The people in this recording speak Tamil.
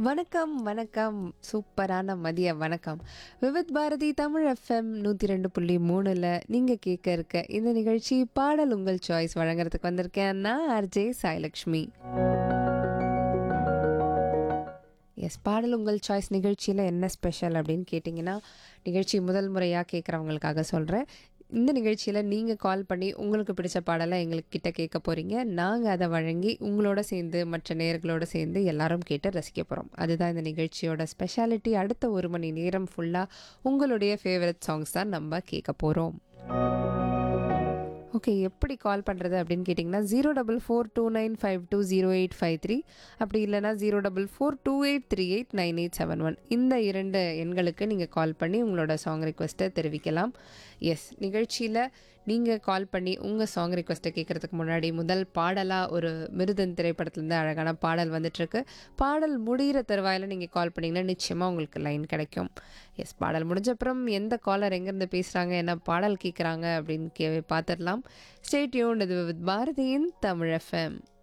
வணக்கம் வணக்கம் சூப்பரான மதிய வணக்கம் விவித் பாரதி தமிழ் எஃப்எம் நூற்றி ரெண்டு புள்ளி மூணில் நீங்கள் கேட்க இருக்க இந்த நிகழ்ச்சி பாடல் உங்கள் சாய்ஸ் வழங்குறதுக்கு வந்திருக்கேன் நான் ஆர்ஜே சாய்லக்ஷ்மி எஸ் பாடல் உங்கள் சாய்ஸ் நிகழ்ச்சியில் என்ன ஸ்பெஷல் அப்படின்னு கேட்டிங்கன்னா நிகழ்ச்சி முதல் முறையாக கேட்குறவங்களுக்காக சொல்கிறேன் இந்த நிகழ்ச்சியில் நீங்கள் கால் பண்ணி உங்களுக்கு பிடிச்ச பாடலை எங்களுக்கு கிட்ட கேட்க போகிறீங்க நாங்கள் அதை வழங்கி உங்களோட சேர்ந்து மற்ற நேர்களோட சேர்ந்து எல்லாரும் கேட்டு ரசிக்க போகிறோம் அதுதான் இந்த நிகழ்ச்சியோட ஸ்பெஷாலிட்டி அடுத்த ஒரு மணி நேரம் ஃபுல்லாக உங்களுடைய ஃபேவரட் சாங்ஸ் தான் நம்ம கேட்க போகிறோம் ஓகே எப்படி கால் பண்ணுறது அப்படின்னு கேட்டிங்கன்னா zero double four two nine five two zero eight five three அப்படி இல்லைனா zero double four two eight three eight nine eight seven one இந்த இரண்டு எண்களுக்கு நீங்கள் கால் பண்ணி உங்களோட சாங் ரிக்வெஸ்ட்டை தெரிவிக்கலாம் எஸ் நிகழ்ச்சியில் நீங்கள் கால் பண்ணி உங்கள் சாங் ரிக்வெஸ்ட்டை கேட்குறதுக்கு முன்னாடி முதல் பாடலாக ஒரு மிருதன் திரைப்படத்துலேருந்து அழகான பாடல் வந்துட்டுருக்கு பாடல் முடிகிற தருவாயில் நீங்கள் கால் பண்ணிங்கன்னா நிச்சயமாக உங்களுக்கு லைன் கிடைக்கும் எஸ் பாடல் முடிஞ்சப்புறம் எந்த காலர் எங்கேருந்து பேசுகிறாங்க என்ன பாடல் கேட்குறாங்க அப்படின்னு கே பார்த்துடலாம் ஸ்டேட்யூன் இது வித் பாரதியின் தமிழ் எஃப்எம்